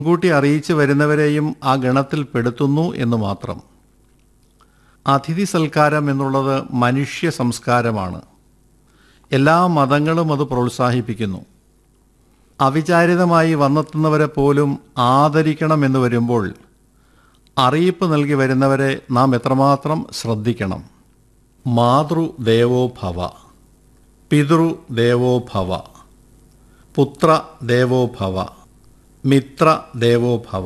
മുൻകൂട്ടി അറിയിച്ചു വരുന്നവരെയും ആ ഗണത്തിൽ പെടുത്തുന്നു എന്ന് മാത്രം അതിഥി സൽക്കാരം എന്നുള്ളത് മനുഷ്യ സംസ്കാരമാണ് എല്ലാ മതങ്ങളും അത് പ്രോത്സാഹിപ്പിക്കുന്നു അവിചാരിതമായി വന്നെത്തുന്നവരെ പോലും ആദരിക്കണമെന്ന് വരുമ്പോൾ അറിയിപ്പ് നൽകി വരുന്നവരെ നാം എത്രമാത്രം ശ്രദ്ധിക്കണം മാതൃദേവോ ഭവ പിതൃദേവോ ഭവ പുത്ര ദേവോ ഭവ മിത്ര ദേവോ ഭവ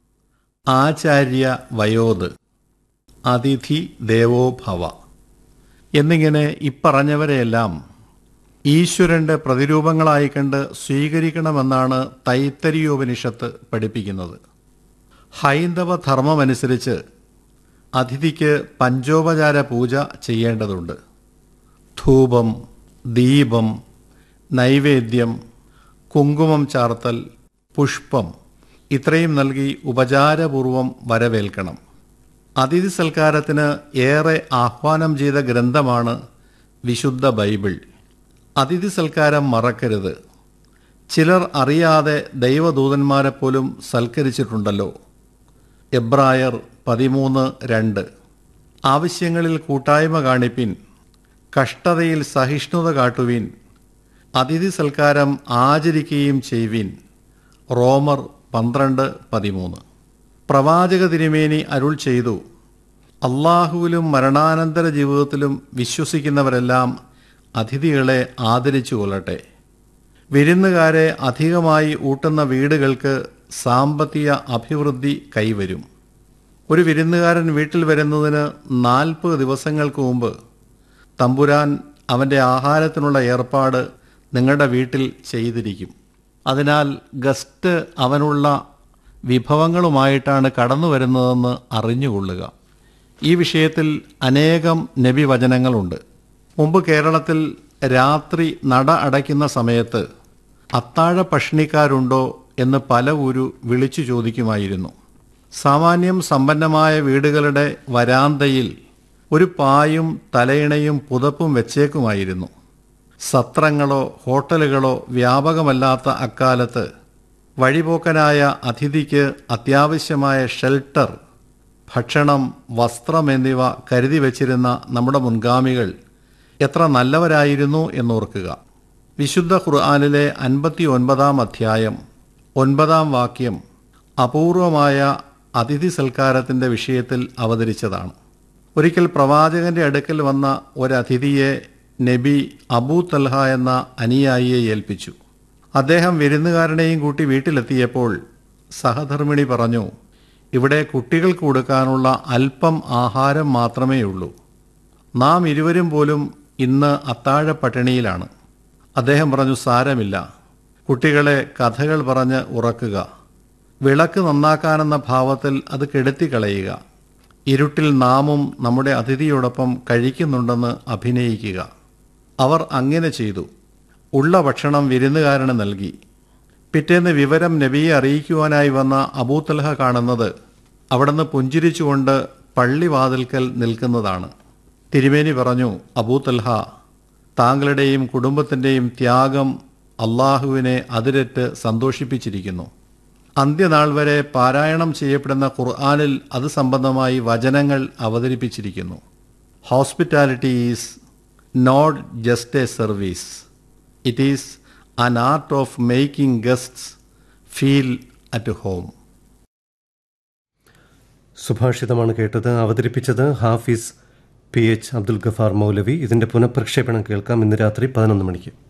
ആചാര്യ വയോത് അതിഥി ദേവോ ഭവ എന്നിങ്ങനെ ഇപ്പറഞ്ഞവരെയെല്ലാം ഈശ്വരന്റെ പ്രതിരൂപങ്ങളായി കണ്ട് സ്വീകരിക്കണമെന്നാണ് തൈത്തരിയോപനിഷത്ത് പഠിപ്പിക്കുന്നത് ഹൈന്ദവ ധർമ്മമനുസരിച്ച് അതിഥിക്ക് പഞ്ചോപചാര പൂജ ചെയ്യേണ്ടതുണ്ട് ധൂപം ദീപം നൈവേദ്യം കുങ്കുമം ചാർത്തൽ പുഷ്പം ഇത്രയും നൽകി ഉപചാരപൂർവം വരവേൽക്കണം അതിഥി സൽക്കാരത്തിന് ഏറെ ആഹ്വാനം ചെയ്ത ഗ്രന്ഥമാണ് വിശുദ്ധ ബൈബിൾ അതിഥി സൽക്കാരം മറക്കരുത് ചിലർ അറിയാതെ ദൈവദൂതന്മാരെ പോലും സൽക്കരിച്ചിട്ടുണ്ടല്ലോ എബ്രായർ പതിമൂന്ന് രണ്ട് ആവശ്യങ്ങളിൽ കൂട്ടായ്മ കാണിപ്പിൻ കഷ്ടതയിൽ സഹിഷ്ണുത കാട്ടുവിൻ അതിഥി സൽക്കാരം ആചരിക്കുകയും ചെയ്യുവിൻ റോമർ പന്ത്രണ്ട് പതിമൂന്ന് പ്രവാചക തിരുമേനി അരുൾ ചെയ്തു അള്ളാഹുവിലും മരണാനന്തര ജീവിതത്തിലും വിശ്വസിക്കുന്നവരെല്ലാം അതിഥികളെ ആദരിച്ചു കൊള്ളട്ടെ വിരുന്നുകാരെ അധികമായി ഊട്ടുന്ന വീടുകൾക്ക് സാമ്പത്തിക അഭിവൃദ്ധി കൈവരും ഒരു വിരുന്നുകാരൻ വീട്ടിൽ വരുന്നതിന് നാൽപ്പത് ദിവസങ്ങൾക്ക് മുമ്പ് തമ്പുരാൻ അവൻ്റെ ആഹാരത്തിനുള്ള ഏർപ്പാട് നിങ്ങളുടെ വീട്ടിൽ ചെയ്തിരിക്കും അതിനാൽ ഗസ്റ്റ് അവനുള്ള വിഭവങ്ങളുമായിട്ടാണ് കടന്നു വരുന്നതെന്ന് അറിഞ്ഞുകൊള്ളുക ഈ വിഷയത്തിൽ അനേകം നബിവചനങ്ങളുണ്ട് മുമ്പ് കേരളത്തിൽ രാത്രി നട അടയ്ക്കുന്ന സമയത്ത് അത്താഴ പഷ്ണിക്കാരുണ്ടോ എന്ന് പല ഊരു വിളിച്ചു ചോദിക്കുമായിരുന്നു സാമാന്യം സമ്പന്നമായ വീടുകളുടെ വരാന്തയിൽ ഒരു പായും തലയിണയും പുതപ്പും വെച്ചേക്കുമായിരുന്നു സത്രങ്ങളോ ഹോട്ടലുകളോ വ്യാപകമല്ലാത്ത അക്കാലത്ത് വഴിപോക്കനായ അതിഥിക്ക് അത്യാവശ്യമായ ഷെൽട്ടർ ഭക്ഷണം വസ്ത്രം എന്നിവ കരുതി വച്ചിരുന്ന നമ്മുടെ മുൻഗാമികൾ എത്ര നല്ലവരായിരുന്നു എന്നോർക്കുക വിശുദ്ധ ഖുർആാനിലെ അൻപത്തി ഒൻപതാം അധ്യായം ഒൻപതാം വാക്യം അപൂർവമായ അതിഥി സൽക്കാരത്തിൻ്റെ വിഷയത്തിൽ അവതരിച്ചതാണ് ഒരിക്കൽ പ്രവാചകന്റെ അടുക്കൽ വന്ന ഒരതിഥിയെ നബി അബൂ തൽഹ എന്ന അനുയായിയെ ഏൽപ്പിച്ചു അദ്ദേഹം വിരുന്നുകാരനെയും കൂട്ടി വീട്ടിലെത്തിയപ്പോൾ സഹധർമ്മിണി പറഞ്ഞു ഇവിടെ കുട്ടികൾക്ക് കൊടുക്കാനുള്ള അല്പം ആഹാരം മാത്രമേ ഉള്ളൂ നാം ഇരുവരും പോലും ഇന്ന് അത്താഴ പട്ടിണിയിലാണ് അദ്ദേഹം പറഞ്ഞു സാരമില്ല കുട്ടികളെ കഥകൾ പറഞ്ഞ് ഉറക്കുക വിളക്ക് നന്നാക്കാനെന്ന ഭാവത്തിൽ അത് കെടുത്തിക്കളയുക ഇരുട്ടിൽ നാമും നമ്മുടെ അതിഥിയോടൊപ്പം കഴിക്കുന്നുണ്ടെന്ന് അഭിനയിക്കുക അവർ അങ്ങനെ ചെയ്തു ഉള്ള ഭക്ഷണം വിരുന്നുകാരന് നൽകി പിറ്റേന്ന് വിവരം നബിയെ അറിയിക്കുവാനായി വന്ന അബൂത്തൽഹ കാണുന്നത് അവിടുന്ന് പുഞ്ചിരിച്ചുകൊണ്ട് പള്ളിവാതിൽക്കൽ നിൽക്കുന്നതാണ് തിരുമേനി പറഞ്ഞു അബൂത്തൽഹ താങ്കളുടെയും കുടുംബത്തിൻ്റെയും ത്യാഗം അള്ളാഹുവിനെ അതിരറ്റ് സന്തോഷിപ്പിച്ചിരിക്കുന്നു അന്ത്യനാൾ വരെ പാരായണം ചെയ്യപ്പെടുന്ന ഖുർആാനിൽ അത് സംബന്ധമായി വചനങ്ങൾ അവതരിപ്പിച്ചിരിക്കുന്നു hospitality is not just a service it is an art of making guests feel at home സുഭാഷിതമാണ് കേട്ടത് അവതരിപ്പിച്ചത് ഹാഫിസ് പി എച്ച് അബ്ദുൽ ഗഫാർ മൗലവി ഇതിന്റെ പുനഃപ്രക്ഷേപണം കേൾക്കാം ഇന്ന് രാത്രി പതിനൊന്ന് മണിക്ക്